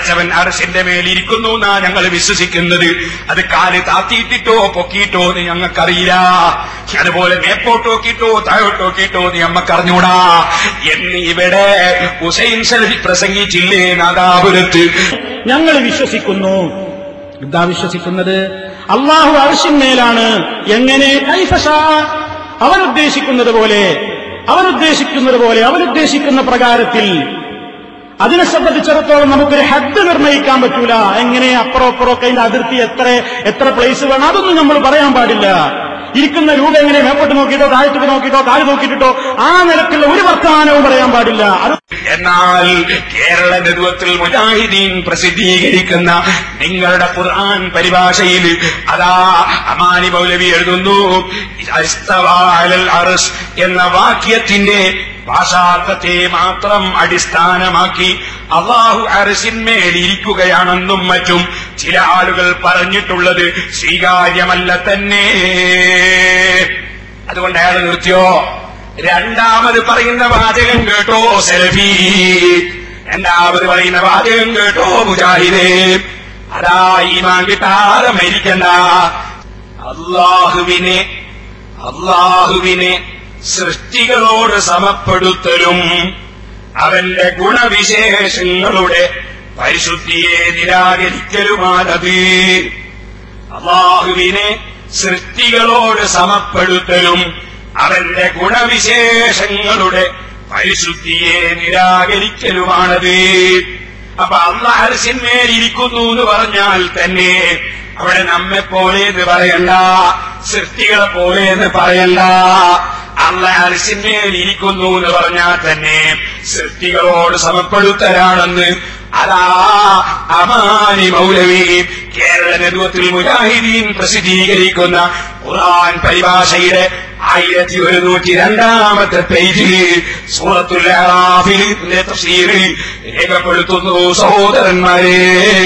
പടച്ചവൻ അറസിന്റെ മേലിരിക്കുന്നു എന്നാ ഞങ്ങൾ വിശ്വസിക്കുന്നത് അത് കാല് താത്തിയിട്ടിട്ടോ പൊക്കിയിട്ടോ എന്ന് ഞങ്ങൾക്കറിയില്ല അതുപോലെ മേപ്പോട്ടോക്കിട്ടോ താഴോട്ടോക്കിട്ടോ എന്ന് ഞമ്മക്കറിഞ്ഞൂടാ എന്ന് ഇവിടെ ഹുസൈൻ സലഫി പ്രസംഗിച്ചില്ലേ നാദാപുരത്ത് ഞങ്ങൾ വിശ്വസിക്കുന്നു എന്താ വിശ്വസിക്കുന്നത് അള്ളാഹു അർഷിന്മേലാണ് എങ്ങനെ കൈഫഷ അവനുദ്ദേശിക്കുന്നത് പോലെ അവനുദ്ദേശിക്കുന്നത് പോലെ അവനുദ്ദേശിക്കുന്ന പ്രകാരത്തിൽ അതിനെ സംബന്ധിച്ചിടത്തോളം നമുക്കൊരു ഹദ് നിർണ്ണയിക്കാൻ പറ്റൂല എങ്ങനെ അപ്പുറം അപ്പുറമൊക്കെ അതിന്റെ അതിർത്തി എത്ര എത്ര പ്ലേസ് വേണം അതൊന്നും നമ്മൾ പറയാൻ പാടില്ല ഇരിക്കുന്ന രൂപ എങ്ങനെ മേപ്പോട്ട് നോക്കിയിട്ടോ താഴത്തേക്ക് നോക്കിയിട്ടോ താഴെ നോക്കിയിട്ടോ ആ നിലക്കുള്ള ഒരു വർത്തമാനവും പറയാൻ പാടില്ല അത് എന്നാൽ കേരള നേതൃത്വത്തിൽ മുജാഹിദീൻ പ്രസിദ്ധീകരിക്കുന്ന നിങ്ങളുടെ ഖുർആൻ പരിഭാഷയിൽ അതാ അമാനി മൗലവി എഴുതുന്നു ഇസ്തവാഅലൽ അർശ് എന്ന വാക്യത്തിന്റെ ഭാഷാർത്ഥത്തെ മാത്രം അടിസ്ഥാനമാക്കി അള്ളാഹു അറസിന്മേൽ ഇരിക്കുകയാണെന്നും മറ്റും ചില ആളുകൾ പറഞ്ഞിട്ടുള്ളത് സ്വീകാര്യമല്ല തന്നെ അതുകൊണ്ട് അയാൾ നിർത്തിയോ രണ്ടാമത് പറയുന്ന വാചകം കേട്ടോ സെൽഫി രണ്ടാമത് പറയുന്ന വാചകം കേട്ടോ മുജാഹിദേ അതാ ഈമാൻ കിട്ടാതെ മരിക്കണ്ട അള്ളാഹുവിനെ അള്ളാഹുവിനെ സൃഷ്ടികളോട് സമപ്പെടുത്തലും അവന്റെ ഗുണവിശേഷങ്ങളുടെ പരിശുദ്ധിയെ നിരാകരിക്കലുമാണത് അള്ളാഹുവിനെ സൃഷ്ടികളോട് സമപ്പെടുത്തലും അവന്റെ ഗുണവിശേഷങ്ങളുടെ പരിശുദ്ധിയെ നിരാകരിക്കലുമാണത് അപ്പൊ അള്ളാഹർസിന്മേൽ ഇരിക്കുന്നു എന്ന് പറഞ്ഞാൽ തന്നെ അവിടെ നമ്മെ പോലെ എന്ന് പറയണ്ട സൃഷ്ടികളെ പോലെ എന്ന് പറയണ്ട അള്ളാഹർസിന്മേൽ ഇരിക്കുന്നു എന്ന് പറഞ്ഞാൽ തന്നെ സൃഷ്ടികളോട് സമപ്പെടുത്തലാണെന്ന് അതാ അമാനി മൗലവി കേരള നേതൃത്വത്തിൽ മുജാഹിദീൻ പ്രസിദ്ധീകരിക്കുന്ന ഖുർആൻ പരിഭാഷയുടെ ആയിരത്തി ഒരുന്നൂറ്റി രണ്ടാമത്തെ പേജിൽ സൂറത്തുൽ അറാഫിലെ തഫ്സീറിൽ രേഖപ്പെടുത്തുന്നു സഹോദരന്മാരെ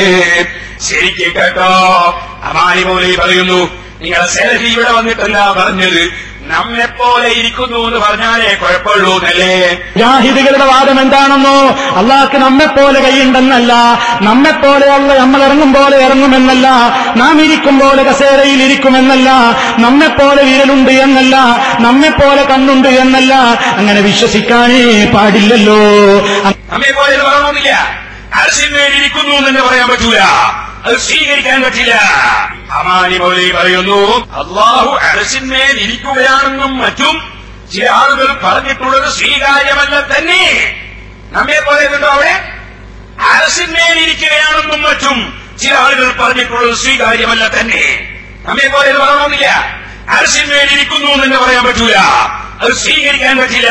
ശരിക്ക് കേട്ടോ അമാനി മൗലവി പറയുന്നു നിങ്ങളെ സെൽഫി ഇവിടെ വന്നിട്ടല്ല പറഞ്ഞത് നമ്മെപ്പോലെ ഇരിക്കുന്നു എന്ന് പറഞ്ഞാലേ കുഴപ്പമുള്ളൂ എന്നല്ലേ ജാഹിദുകളുടെ വാദം എന്താണെന്നോ അള്ളാഹ്ക്ക് നമ്മെപ്പോലെ കൈയുണ്ടെന്നല്ല നമ്മെപ്പോലെ അല്ല നമ്മൾ ഇറങ്ങും പോലെ ഇറങ്ങുമെന്നല്ല നാം ഇരിക്കും പോലെ കസേരയിൽ ഇരിക്കുമെന്നല്ല നമ്മെപ്പോലെ വിരലുണ്ട് എന്നല്ല നമ്മെപ്പോലെ കണ്ണുണ്ട് എന്നല്ല അങ്ങനെ വിശ്വസിക്കാനേ പാടില്ലല്ലോ നമ്മെ പോലെ ഇത് പറയണമെന്നില്ല അർശിന്മേൽ ഇരിക്കുന്നു എന്ന് തന്നെ പറയാൻ പറ്റൂല അത് സ്വീകരിക്കാൻ പറ്റില്ല അമാനി മൗലി പറയുന്നു അള്ളാഹു അർശിന്മേൽ ഇരിക്കുകയാണെന്നും മറ്റും ചില ആളുകൾ പറഞ്ഞിട്ടുള്ളത് സ്വീകാര്യമല്ല തന്നെ നമ്മെ പോലെ ഉണ്ടോ അവിടെ അരസിന്മേൽ ഇരിക്കുകയാണെന്നും മറ്റും ചില ആളുകൾ പറഞ്ഞിട്ടുള്ളത് സ്വീകാര്യമല്ല തന്നെ നമ്മെ പോലെ ഇത് പറയണമെന്നില്ല അരസിന്മേൽ ഇരിക്കുന്നു എന്ന് തന്നെ പറയാൻ പറ്റൂല അത് സ്വീകരിക്കാൻ പറ്റില്ല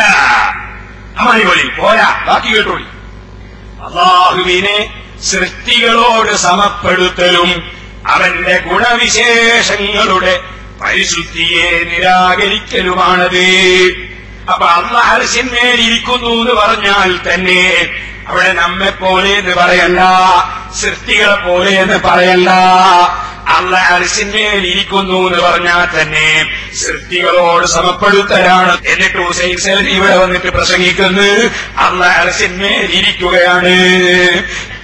അമാനി മൗലി പോരാ ബാക്കി കേട്ടോളി അള്ളാഹുവിനെ സൃഷ്ടികളോട് സമപ്പെടുത്തലും അവന്റെ ഗുണവിശേഷങ്ങളുടെ പരിശുദ്ധിയെ നിരാകരിക്കലുമാണത് അപ്പൊ അള്ളാഹർസിന്മേൽ ഇരിക്കുന്നു എന്ന് പറഞ്ഞാൽ തന്നെ അവിടെ നമ്മെ പോലെ എന്ന് പറയണ്ട സൃഷ്ടികളെ പോലെ എന്ന് പറയണ്ട അള്ള അരിസിന്മേൽ ഇരിക്കുന്നു എന്ന് പറഞ്ഞാൽ തന്നെ സൃഷ്ടികളോട് സമപ്പെടുത്തലാണ് എന്നിട്ട് ഹുസൈൻ സലഫി ഇവിടെ വന്നിട്ട് പ്രസംഗിക്കുന്നത് അള്ള അരിസിന്മേൽ ഇരിക്കുകയാണ്